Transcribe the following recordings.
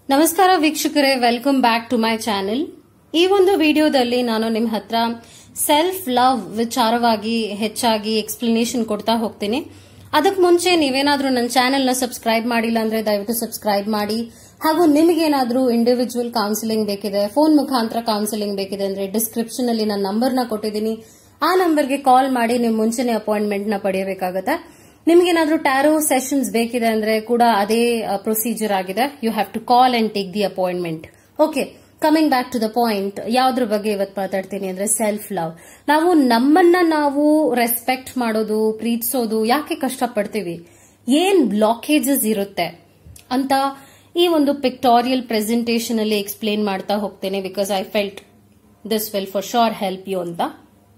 ನಮಸ್ಕಾರ ವೀಕ್ಷಕರೇ welcome back to my channel ಈ ಒಂದು ವಿಡಿಯೋದಲ್ಲಿ ನಾನು ನಿಮ್ಮ ಹತ್ರ ಸೆಲ್ಫ್ ಲವ್ ವಿಚಾರವಾಗಿ ಹೆಚ್ಚಾಗಿ ಎಕ್ಸ್ಪ್ಲನೇಷನ್ ಕೊಡ್ತಾ ಹೋಗ್ತೀನಿ ಅದಕ್ಕೆ ಮುಂಚೆ ನೀವೇನಾದ್ರೂ ನನ್ನ ಚಾನೆಲ್ನ ಸಬ್ಸ್ಕ್ರೈಬ್ ಮಾಡಿಲ್ಲ ಅಂದ್ರೆ ದಯವಿಟ್ಟು ಸಬ್ಸ್ಕ್ರೈಬ್ ಮಾಡಿ ಹಾಗೂ ನಿಮಗೇನಾದ್ರೂ ಇಂಡಿವಿಜುವಲ್ ಕೌನ್ಸಿಲಿಂಗ್ ಬೇಕಿದೆ ಫೋನ್ ಮುಖಾಂತರ ಕೌನ್ಸಿಲಿಂಗ್ ಬೇಕಿದೆ ಅಂದ್ರೆ ಡಿಸ್ಕ್ರಿಪ್ಷನ್ ಅಲ್ಲಿ ನನ್ನ ನಂಬರ್ನ ಕೊಟ್ಟಿದ್ದೀನಿ ಆ ನಂಬರ್ಗೆ ಕಾಲ್ ಮಾಡಿ ನೀವು ಮುಂಚೆನೆ ಅಪಾಯಿಂಟ್ಮೆಂಟ್ ನ ಪಡೆಯಬೇಕಾಗುತ್ತೆ ನಿಮ್ಗೇನಾದ್ರೂ ಟ್ಯಾರೋ ಸೆಷನ್ಸ್ ಬೇಕಿದೆ ಅಂದ್ರೆ ಕೂಡ ಅದೇ ಪ್ರೊಸೀಜರ್ ಆಗಿದೆ you have to call and take the appointment okay coming back to the point ಯಾವ್ದ್ರ ಬಗ್ಗೆ ಇವತ್ತು ಮಾತಾಡ್ತೀನಿ ಅಂದ್ರೆ ಸೆಲ್ಫ್ ಲವ್ ನಾವು ನಮ್ಮನ್ನ ನಾವು ರೆಸ್ಪೆಕ್ಟ್ ಮಾಡೋದು ಪ್ರೀತಿಸೋದು ಯಾಕೆ ಕಷ್ಟಪಡ್ತೀವಿ ಏನ್ ಬ್ಲಾಕೇಜಸ್ ಇರುತ್ತೆ ಅಂತ ಈ ಒಂದು ಪಿಕ್ಟೋರಿಯಲ್ ಪ್ರೆಸೆಂಟೇಷನ್ ಅಲ್ಲಿ ಎಕ್ಸ್ಪ್ಲೇನ್ ಮಾಡ್ತಾ ಹೋಗ್ತೇನೆ because I felt this will for sure help you ಅಂತ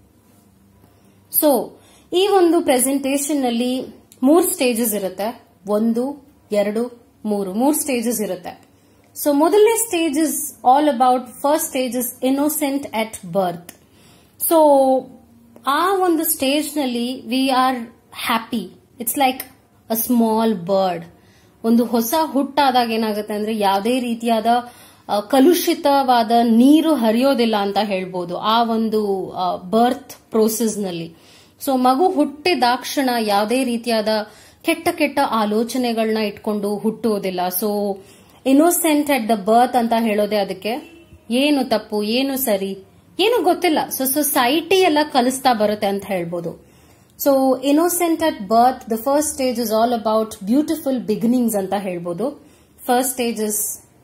ಸೊ ಈ ಒಂದು ಪ್ರೆಸೆಂಟೇಷನ್ ನಲ್ಲಿ ಮೂರ್ ಸ್ಟೇಜಸ್ ಇರುತ್ತೆ ಒಂದು ಎರಡು ಮೂರು ಮೂರ್ ಸ್ಟೇಜಸ್ ಇರುತ್ತೆ ಸೊ ಮೊದಲನೇ stage is all about first stage is innocent at birth so ಆ ಒಂದು ಸ್ಟೇಜ್ ನಲ್ಲಿ we are happy it's like a small bird ಒಂದು ಹೊಸ ಹುಟ್ಟಾದಾಗ ಏನಾಗುತ್ತೆ ಅಂದ್ರೆ ಯಾವುದೇ ರೀತಿಯಾದ ಆ, ಕಲುಷಿತವಾದ ನೀರು ಹರಿಯೋದಿಲ್ಲ ಅಂತ ಹೇಳ್ಬೋದು ಆ ಒಂದು ಬರ್ತ್ ಪ್ರೋಸೆಸ್ ನಲ್ಲಿ ಸೊ ಮಗು ಹುಟ್ಟಿದಾಕ್ಷಣ ಯಾವುದೇ ರೀತಿಯಾದ ಕೆಟ್ಟ ಕೆಟ್ಟ ಆಲೋಚನೆಗಳನ್ನ ಇಟ್ಕೊಂಡು ಹುಟ್ಟುವುದಿಲ್ಲ so innocent at the birth ಅಂತ ಹೇಳೋದೇ ಅದಕ್ಕೆ ಏನು ತಪ್ಪು ಏನು ಸರಿ ಏನು ಗೊತ್ತಿಲ್ಲ ಸೊ ಸೊಸೈಟಿ ಎಲ್ಲ ಕಲಿಸ್ತಾ ಬರುತ್ತೆ ಅಂತ ಹೇಳ್ಬೋದು so innocent at birth the first stage is all about beautiful beginnings ಅಂತ ಹೇಳ್ಬೋದು first stage is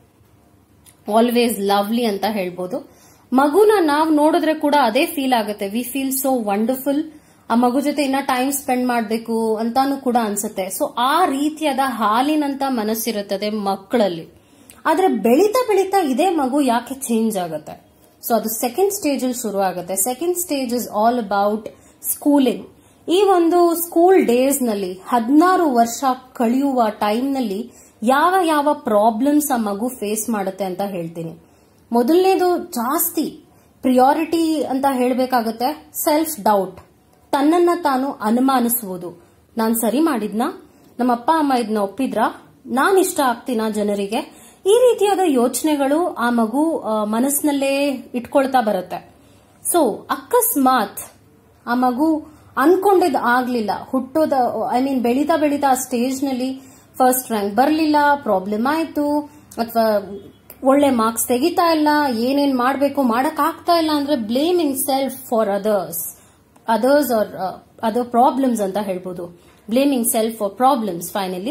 always lovely ಅಂತ ಹೇಳ್ಬೋದು ಮಗುನ ನಾವು ನೋಡಿದ್ರೆ ಕೂಡ ಅದೇ ಫೀಲ್ ಆಗುತ್ತೆ ವಿ ಫೀಲ್ ಸೋ ವಂಡರ್ಫುಲ್ ಆ ಮಗು ಜೊತೆ ಇನ್ನ ಟೈಮ್ ಸ್ಪೆಂಡ್ ಮಾಡಬೇಕು ಅಂತಾನು ಕೂಡ ಅನ್ಸುತ್ತೆ ಸೊ ಆ ರೀತಿಯಾದ ಹಾಲಿನಂತ ಮನಸ್ಸಿರುತ್ತದೆ ಮಕ್ಕಳಲ್ಲಿ ಆದ್ರೆ ಬೆಳೀತಾ ಬೆಳೀತಾ ಇದೇ ಮಗು ಯಾಕೆ ಚೇಂಜ್ ಆಗುತ್ತೆ ಸೊ ಅದು ಸೆಕೆಂಡ್ ಸ್ಟೇಜ್ ಅಲ್ಲಿ ಶುರು ಆಗುತ್ತೆ second stage is all about schooling ಈ ಒಂದು ಸ್ಕೂಲ್ ಡೇಸ್ ನಲ್ಲಿ ಹದಿನಾರು ವರ್ಷ ಕಳೆಯುವ ಟೈಮ್ ನಲ್ಲಿ ಯಾವ ಯಾವ ಪ್ರಾಬ್ಲಮ್ಸ್ ಆ ಮಗು ಫೇಸ್ ಮಾಡುತ್ತೆ ಅಂತ ಹೇಳ್ತೀನಿ ಮೊದಲನೇದು ಜಾಸ್ತಿ ಪ್ರಿಯಾರಿಟಿ ಅಂತ ಹೇಳಬೇಕಾಗುತ್ತೆ ಸೆಲ್ಫ್ ಡೌಟ್ ತನ್ನನ್ನ ತಾನು ಅನುಮಾನಿಸುವುದು ನಾನ್ ಸರಿ ಮಾಡಿದ್ನಾ ನಮ್ಮ ಅಪ್ಪ ಅಮ್ಮ ಇದನ್ನ ಒಪ್ಪಿದ್ರ ನಾನ್ ಇಷ್ಟ ಆಗ್ತೀನಾ ಜನರಿಗೆ ಈ ರೀತಿಯಾದ ಯೋಚನೆಗಳು ಆ ಮಗು ಆ, ಮನಸ್ಸಿನಲ್ಲೇ ಇಟ್ಕೊಳ್ತಾ ಬರುತ್ತೆ ಸೊ ಅಕಸ್ಮಾತ್ ಆ ಮಗು ಅನ್ಕೊಂಡಿದ್ ಆಗ್ಲಿಲ್ಲ ಹುಟ್ಟೋದ ಐ ಮೀನ್ ಬೆಳೀತಾ ಬೆಳೀತಾ ಆ ಸ್ಟೇಜ್ ನಲ್ಲಿ ಫಸ್ಟ್ ರ್ಯಾಂಕ್ ಬರ್ಲಿಲ್ಲ ಪ್ರಾಬ್ಲಮ್ ಆಯ್ತು ಅಥವಾ ಒಳ್ಳೆ ಮಾರ್ಕ್ಸ್ ತೆಗಿತಾ ಇಲ್ಲ ಏನೇನ್ ಮಾಡ್ಬೇಕು ಮಾಡಕ್ ಆಗ್ತಾ ಇಲ್ಲ ಅಂದ್ರೆ blaming self for others others or other problems ಅಂತ ಹೇಳ್ಬೋದು blaming self for problems finally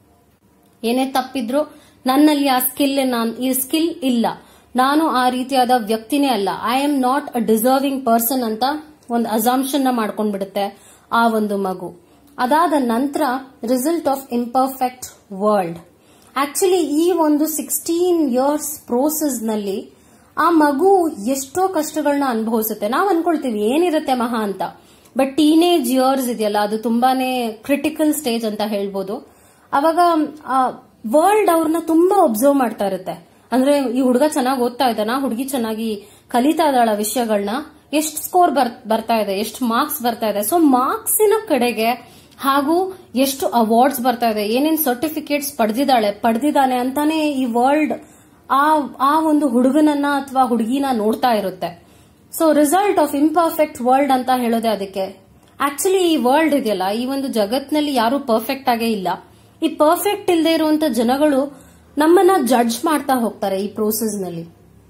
ಏನೇ ತಪ್ಪಿದ್ರು ನನ್ನಲ್ಲಿ ಆ ಸ್ಕಿಲ್ ನಾನ್ ಈ ಸ್ಕಿಲ್ ಇಲ್ಲ ನಾನು ಆ ರೀತಿಯಾದ ವ್ಯಕ್ತಿನೇ ಅಲ್ಲ I am not a deserving person ಅಂತ ಒಂದು ಅಸಾಂಪ್ಷನ್ ಮಾಡ್ಕೊಂಡ್ಬಿಡುತ್ತೆ ಆ ಒಂದು ಮಗು ಅದಾದ ನಂತರ result of imperfect world actually ಈ ಒಂದು ಸಿಕ್ಸ್ಟೀನ್ ಇಯರ್ಸ್ ಪ್ರೋಸೆಸ್ ನಲ್ಲಿ ಆ ಮಗು ಎಷ್ಟೋ ಕಷ್ಟಗಳನ್ನ ಅನುಭವಿಸುತ್ತೆ ನಾವು ಅನ್ಕೊಳ್ತೀವಿ ಏನಿರುತ್ತೆ ಮಹಾ ಅಂತ ಬಟ್ ಟೀನೇಜ್ ಇಯರ್ಸ್ ಇದೆಯಲ್ಲ ಅದು ತುಂಬಾನೇ ಕ್ರಿಟಿಕಲ್ ಸ್ಟೇಜ್ ಅಂತ ಹೇಳ್ಬೋದು ಅವಾಗ ವರ್ಲ್ಡ್ ಅವ್ರನ್ನ ತುಂಬಾ ಒಬ್ಸರ್ವ್ ಮಾಡ್ತಾ ಇರುತ್ತೆ ಅಂದ್ರೆ ಈ ಹುಡುಗ ಚೆನ್ನಾಗಿ ಓದ್ತಾ ಇದ್ದಾನ ಹುಡುಗಿ ಚೆನ್ನಾಗಿ ಕಲಿತಾ ಇದ್ದಾಳ ವಿಷಯಗಳನ್ನ ಎಷ್ಟು ಸ್ಕೋರ್ ಬರ್ತಾ ಇದೆ ಎಷ್ಟು ಮಾರ್ಕ್ಸ್ ಬರ್ತಾ ಇದೆ ಸೊ ಮಾರ್ಕ್ಸಿನ ಕಡೆಗೆ ಹಾಗೂ ಎಷ್ಟು ಅವಾರ್ಡ್ಸ್ ಬರ್ತಾ ಇದೆ ಏನೇನ್ ಸರ್ಟಿಫಿಕೇಟ್ಸ್ ಪಡೆದಿದ್ದಾಳೆ ಪಡೆದಿದ್ದಾನೆ ಅಂತಾನೆ ಈ ವರ್ಲ್ಡ್ ಆ ಆ ಒಂದು ಹುಡುಗನನ್ನ ಅಥವಾ ಹುಡುಗಿನ ನೋಡ್ತಾ ಇರುತ್ತೆ so result of imperfect world ಅಂತ ಹೇಳೋದೇ ಅದಕ್ಕೆ ಆಕ್ಚುಲಿ ಈ ವರ್ಲ್ಡ್ ಇದೆಯಲ್ಲ ಈ ಒಂದು ಜಗತ್ನಲ್ಲಿ ಯಾರು ಪರ್ಫೆಕ್ಟ್ ಆಗೇ ಇಲ್ಲ ಈ ಪರ್ಫೆಕ್ಟ್ ಇಲ್ಲದೆ ಇರುವಂತ ಜನಗಳು ನಮ್ಮನ್ನ ಜಡ್ಜ್ ಮಾಡ್ತಾ ಹೋಗ್ತಾರೆ ಈ ಪ್ರೋಸೆಸ್ ನಲ್ಲಿ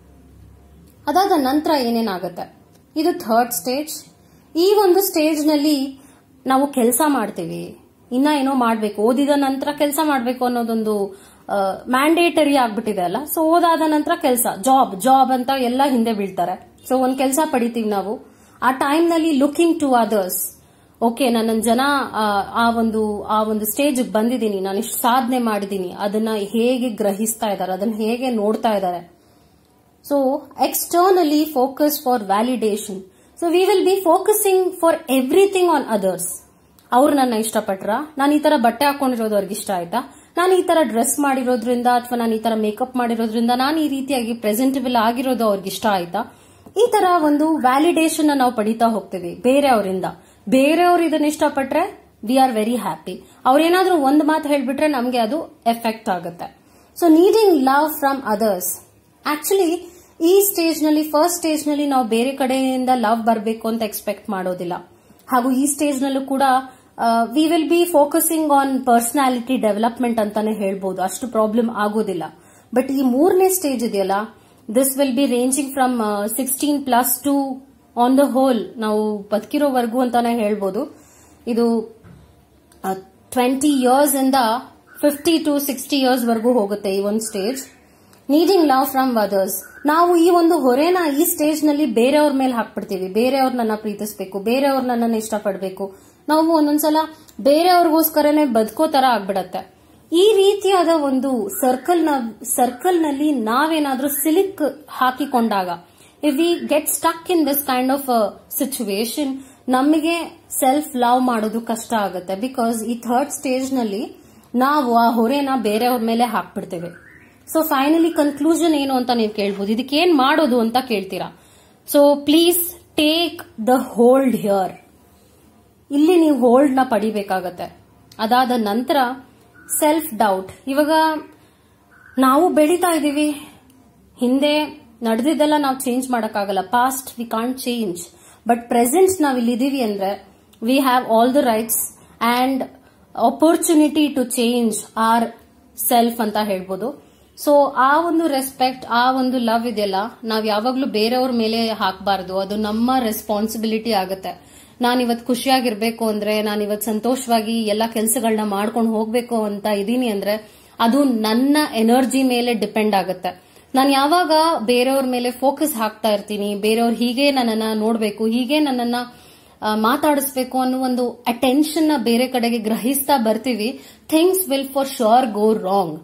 ಅದಾದ ನಂತರ ಏನೇನಾಗುತ್ತೆ ಇದು ಥರ್ಡ್ ಸ್ಟೇಜ್ ಈ ಒಂದು ಸ್ಟೇಜ್ ನಲ್ಲಿ ನಾವು ಕೆಲಸ ಮಾಡ್ತೀವಿ ಇನ್ನ ಏನೋ ಮಾಡ್ಬೇಕು ಓದಿದ ನಂತರ ಕೆಲಸ ಮಾಡ್ಬೇಕು ಅನ್ನೋದೊಂದು ಮ್ಯಾಂಡೇಟರಿ ಆಗ್ಬಿಟ್ಟಿದೆ ಅಲ್ಲ ಸೊ ಓದಾದ ನಂತರ ಕೆಲಸ ಜಾಬ್ ಜಾಬ್ ಅಂತ ಎಲ್ಲ ಹಿಂದೆ ಬೀಳ್ತಾರೆ ಸೊ ಒಂದ್ ಕೆಲಸ ಪಡಿತೀವಿ ನಾವು ಆ ಟೈಮ್ ನಲ್ಲಿ ಲುಕಿಂಗ್ ಟು ಅದರ್ಸ್ ಓಕೆ ನನ್ನ ಜನ ಆ, ಆ ಒಂದು ಆ ಒಂದು ಸ್ಟೇಜ್ ಬಂದಿದ್ದೀನಿ ನಾನು ಇಷ್ಟು ಸಾಧನೆ ಮಾಡಿದ್ದೀನಿ ಅದನ್ನ ಹೇಗೆ ಗ್ರಹಿಸ್ತಾ ಇದ್ದಾರೆ ಅದನ್ನ ಹೇಗೆ ನೋಡ್ತಾ ಇದ್ದಾರೆ so externally focus for validation so we will be focusing for everything on others ಅವ್ರು ನನ್ನ ಇಷ್ಟಪಟ್ರ ನಾನು ಈ ತರ ಬಟ್ಟೆ ಹಾಕೊಂಡಿರೋದು ಅವ್ರಿಗೆ ಇಷ್ಟ ಆಯ್ತಾ ನಾನು ಈ ತರ ಡ್ರೆಸ್ ಮಾಡಿರೋದ್ರಿಂದ ಅಥವಾ ನಾನು ಈ ತರ ಮೇಕಪ್ ಮಾಡಿರೋದ್ರಿಂದ ನಾನು ಈ ರೀತಿಯಾಗಿ ಪ್ರೆಸೆಂಟಬಲ್ ಆಗಿರೋದು ಅವ್ರಿಗೆ ಇಷ್ಟ ಆಯ್ತಾ ಈ ತರ ಒಂದು ವ್ಯಾಲಿಡೇಷನ್ ನಾವು ಪಡಿತಾ ಹೋಗ್ತೀವಿ ಬೇರೆಯವರಿಂದ ಬೇರೆಯವರು ಇದನ್ನ ಇಷ್ಟಪಟ್ರೆ ವಿ ಆರ್ ವೆರಿ ಹ್ಯಾಪಿ ಅವ್ರೇನಾದ್ರೂ ಒಂದು ಮಾತು ಹೇಳ್ಬಿಟ್ರೆ ನಮ್ಗೆ ಅದು ಎಫೆಕ್ಟ್ ಆಗುತ್ತೆ so needing love from others actually ಈ ಸ್ಟೇಜ್ ನಲ್ಲಿ ಫಸ್ಟ್ ಸ್ಟೇಜ್ ನಲ್ಲಿ ನಾವು ಬೇರೆ ಕಡೆಯಿಂದ ಲವ್ ಬರಬೇಕು ಅಂತ ಎಕ್ಸ್ಪೆಕ್ಟ್ ಮಾಡೋದಿಲ್ಲ ಹಾಗೂ ಈ ಸ್ಟೇಜ್ ನಲ್ಲೂ ಕೂಡ we will be focusing on personality development ಅಂತಾನೆ ಹೇಳ್ಬೋದು ಅಷ್ಟು ಪ್ರಾಬ್ಲಮ್ ಆಗೋದಿಲ್ಲ ಬಟ್ ಈ ಮೂರನೇ ಸ್ಟೇಜ್ ಇದೆಯಲ್ಲ this will be ranging from sixteen plus two on the whole ನಾವು ಬದುಕಿರೋವರೆಗೂ ಅಂತಾನೆ ಹೇಳ್ಬೋದು ಇದು ಟ್ವೆಂಟಿ ಇಯರ್ಸ್ ಇಂದ ಫಿಫ್ಟಿ ಟು ಸಿಕ್ಸ್ಟಿ ಇಯರ್ಸ್ ವರೆಗೂ ಹೋಗುತ್ತೆ ಈ ಒಂದು stage needing love from others ನಾವು ಈ ಒಂದು ಹೊರೆನ ಈ ಸ್ಟೇಜ್ ನಲ್ಲಿ ಬೇರೆಯವ್ರ ಮೇಲೆ ಹಾಕ್ಬಿಡ್ತೀವಿ ಬೇರೆಯವ್ರ ನನ್ನ ಪ್ರೀತಿಸ್ಬೇಕು ಬೇರೆಯವ್ರ ನನ್ನನ್ನು ಇಷ್ಟಪಡಬೇಕು ನಾವು ಒಂದೊಂದ್ಸಲ ಬೇರೆಯವ್ರಿಗೋಸ್ಕರನೇ ಬದುಕೋ ತರ ಆಗ್ಬಿಡತ್ತೆ ಈ ರೀತಿಯಾದ ಒಂದು ಸರ್ಕಲ್ ನ ಸರ್ಕಲ್ ನಲ್ಲಿ ನಾವೇನಾದ್ರೂ ಸಿಲಿಕ್ ಹಾಕಿಕೊಂಡಾಗ if we get stuck in this kind of situation ನಮಗೆ ಸೆಲ್ಫ್ ಲವ್ ಮಾಡೋದು ಕಷ್ಟ ಆಗುತ್ತೆ ಬಿಕಾಸ್ ಈ ಥರ್ಡ್ ಸ್ಟೇಜ್ ನಲ್ಲಿ ನಾವು ಆ ಹೊರೆನ ಬೇರೆಯವ್ರ ಮೇಲೆ ಹಾಕ್ಬಿಡ್ತೇವೆ ಸೊ ಫೈನಲಿ ಕನ್ಕ್ಲೂಷನ್ ಏನು ಅಂತ ನೀವು ಕೇಳ್ಬೋದು ಇದಕ್ಕೆ ಏನ್ ಮಾಡೋದು ಅಂತ ಕೇಳ್ತೀರಾ so please take the hold here ಇಲ್ಲಿ ನೀವು ಹೋಲ್ಡ್ ನ ಪಡಿಬೇಕಾಗತ್ತೆ ಅದಾದ ನಂತರ ಸೆಲ್ಫ್ ಡೌಟ್ ಇವಾಗ ನಾವು ಬೆಳೀತಾ ಇದೀವಿ ಹಿಂದೆ ನಡೆದಿದ್ದೆಲ್ಲ ನಾವು ಚೇಂಜ್ ಮಾಡಕ್ಕಾಗಲ್ಲ past we can't change but present ನಾವು ಇಲ್ಲಿದ್ದೀವಿ ಅಂದ್ರೆ we have all the rights and opportunity to change our self ಅಂತ ಹೇಳ್ಬೋದು ಸೊ ಆ ಒಂದು ರೆಸ್ಪೆಕ್ಟ್ ಆ ಒಂದು ಲವ್ ಇದೆಯಲ್ಲ ನಾವ್ ಯಾವಾಗ್ಲೂ ಬೇರೆಯವ್ರ ಮೇಲೆ ಹಾಕಬಾರ್ದು ಅದು ನಮ್ಮ ರೆಸ್ಪಾನ್ಸಿಬಿಲಿಟಿ ಆಗುತ್ತೆ ನಾನು ಇವತ್ತು ಖುಷಿಯಾಗಿರ್ಬೇಕು ಅಂದ್ರೆ ನಾನು ಇವತ್ತು ಸಂತೋಷವಾಗಿ ಎಲ್ಲ ಕೆಲಸಗಳನ್ನ ಮಾಡ್ಕೊಂಡು ಹೋಗ್ಬೇಕು ಅಂತ ಇದೀನಿ ಅಂದ್ರೆ ಅದು ನನ್ನ ಎನರ್ಜಿ ಮೇಲೆ ಡಿಪೆಂಡ್ ಆಗುತ್ತೆ ನಾನು ಯಾವಾಗ ಬೇರೆಯವ್ರ ಮೇಲೆ ಫೋಕಸ್ ಹಾಕ್ತಾ ಇರ್ತೀನಿ ಬೇರೆಯವ್ರು ಹೀಗೆ ನನ್ನನ್ನ ನೋಡ್ಬೇಕು ಹೀಗೆ ನನ್ನನ್ನ ಮಾತಾಡಿಸ್ಬೇಕು ಅನ್ನೋ ಒಂದು ಅಟೆನ್ಷನ್ ನ ಬೇರೆ ಕಡೆಗೆ ಗ್ರಹಿಸ್ತಾ ಬರ್ತೀವಿ things will for sure go wrong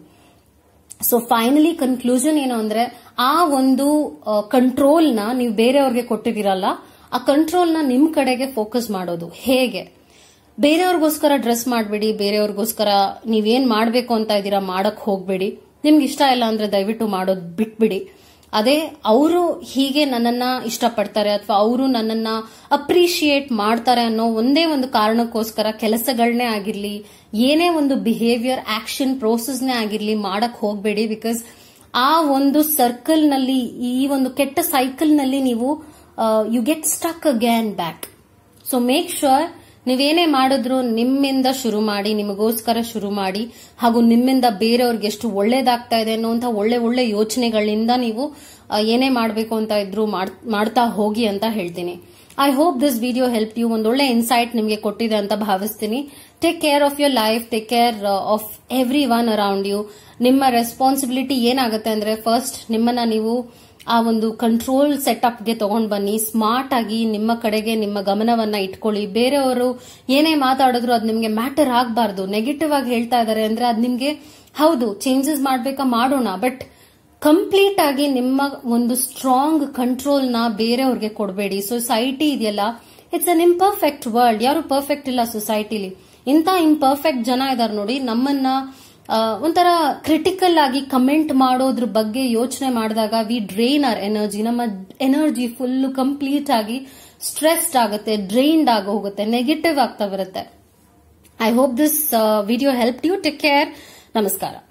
so finally conclusion ಏನು ಅಂದ್ರೆ ಆ ಒಂದು ಕಂಟ್ರೋಲ್ ನ ನೀವು ಬೇರೆಯವ್ರಿಗೆ ಕೊಟ್ಟಿದ್ದೀರಲ್ಲ ಆ ಕಂಟ್ರೋಲ್ ನ ನಿಮ್ ಕಡೆಗೆ ಫೋಕಸ್ ಮಾಡೋದು ಹೇಗೆ ಬೇರೆಯವ್ರಿಗೋಸ್ಕರ ಡ್ರೆಸ್ ಮಾಡಬೇಡಿ ಬೇರೆಯವ್ರಿಗೋಸ್ಕರ ನೀವೇನ್ ಮಾಡ್ಬೇಕು ಅಂತ ಇದ್ದೀರಾ ಮಾಡಕ್ ಹೋಗ್ಬೇಡಿ ನಿಮ್ಗೆ ಇಷ್ಟ ಇಲ್ಲ ಅಂದ್ರೆ ದಯವಿಟ್ಟು ಮಾಡೋದು ಬಿಟ್ಬಿಡಿ ಅದೇ ಅವರು ಹೀಗೆ ನನ್ನನ್ನ ಇಷ್ಟಪಡ್ತಾರೆ ಅಥವಾ ಅವರು ನನ್ನನ್ನ ಅಪ್ರಿಶಿಯೇಟ್ ಮಾಡ್ತಾರೆ ಅನ್ನೋ ಒಂದೇ ಒಂದು ಕಾರಣಕ್ಕೋಸ್ಕರ ಕೆಲಸಗಳನ್ನೇ ಆಗಿರ್ಲಿ ಏನೇ ಒಂದು ಬಿಹೇವಿಯರ್ ಆಕ್ಷನ್ ಪ್ರೋಸೆಸ್ನೇ ಆಗಿರ್ಲಿ ಮಾಡಕ್ ಹೋಗ್ಬೇಡಿ ಬಿಕಾಸ್ ಆ ಒಂದು ಸರ್ಕಲ್ ನಲ್ಲಿ ಈ ಒಂದು ಕೆಟ್ಟ ಸೈಕಲ್ ನಲ್ಲಿ ನೀವು you get stuck again back so make sure ನೀವೇನೇ ಮಾಡಿದ್ರು ನಿಮ್ಮಿಂದ ಶುರು ಮಾಡಿ ನಿಮಗೋಸ್ಕರ ಶುರು ಮಾಡಿ ಹಾಗೂ ನಿಮ್ಮಿಂದ ಬೇರೆಯವ್ರಿಗೆ ಎಷ್ಟು ಒಳ್ಳೇದಾಗ್ತಾ ಇದೆ ಅನ್ನುವಂಥ ಒಳ್ಳೆ ಒಳ್ಳೆ ಯೋಚನೆಗಳಿಂದ ನೀವು ಏನೇ ಮಾಡಬೇಕು ಅಂತ ಇದ್ರು ಮಾಡ್ತಾ ಹೋಗಿ ಅಂತ ಹೇಳ್ತೀನಿ I hope this video help you ಒಂದೊಳ್ಳೆ ಇನ್ಸೈಟ್ ನಿಮಗೆ ಕೊಟ್ಟಿದೆ ಅಂತ ಭಾವಿಸ್ತೀನಿ take care of your life take care of everyone around you ನಿಮ್ಮ ರೆಸ್ಪಾನ್ಸಿಬಿಲಿಟಿ ಏನಾಗುತ್ತೆ ಅಂದ್ರೆ ಫಸ್ಟ್ ನಿಮ್ಮನ್ನ ನೀವು ಆ ಒಂದು ಕಂಟ್ರೋಲ್ ಸೆಟಪ್ಗೆ ತಗೊಂಡ್ ಬನ್ನಿ ಸ್ಮಾರ್ಟ್ ಆಗಿ ನಿಮ್ಮ ಕಡೆಗೆ ನಿಮ್ಮ ಗಮನವನ್ನ ಇಟ್ಕೊಳ್ಳಿ ಬೇರೆಯವರು ಏನೇ ಮಾತಾಡಿದ್ರು ಅದು ನಿಮ್ಗೆ ಮ್ಯಾಟರ್ ಆಗಬಾರ್ದು ನೆಗೆಟಿವ್ ಆಗಿ ಹೇಳ್ತಾ ಇದಾರೆ ಅಂದ್ರೆ ಅದು ನಿಮ್ಗೆ ಹೌದು ಚೇಂಜಸ್ ಮಾಡ್ಬೇಕಾ ಮಾಡೋಣ ಬಟ್ ಕಂಪ್ಲೀಟ್ ಆಗಿ ನಿಮ್ಮ ಒಂದು ಸ್ಟ್ರಾಂಗ್ ಕಂಟ್ರೋಲ್ ನ ಬೇರೆಯವ್ರಿಗೆ ಕೊಡಬೇಡಿ ಸೊಸೈಟಿ ಇದೆಯಲ್ಲ ಇಟ್ಸ್ ಅನ್ ಇಂಪರ್ಫೆಕ್ಟ್ ವರ್ಲ್ಡ್ ಯಾರು ಪರ್ಫೆಕ್ಟ್ ಇಲ್ಲ ಸೊಸೈಟಿಲಿ ಇಂಥ ಇಂಪರ್ಫೆಕ್ಟ್ ಜನ ಇದಾರೆ ನೋಡಿ ನಮ್ಮನ್ನ ಒಂಥರ ಕ್ರಿಟಿಕಲ್ ಆಗಿ ಕಮೆಂಟ್ ಮಾಡೋದ್ರ ಬಗ್ಗೆ ಯೋಚನೆ ಮಾಡಿದಾಗ ವಿ ಡ್ರೈನ್ ಆರ್ ಎನರ್ಜಿ ನಮ್ಮ ಎನರ್ಜಿ ಫುಲ್ ಕಂಪ್ಲೀಟ್ ಆಗಿ ಸ್ಟ್ರೆಸ್ಡ್ ಆಗುತ್ತೆ ಡ್ರೈನ್ಡ್ ಆಗಿ ಹೋಗುತ್ತೆ ನೆಗೆಟಿವ್ ಆಗ್ತಾ ಬರುತ್ತೆ I hope this video help you take care ನಮಸ್ಕಾರ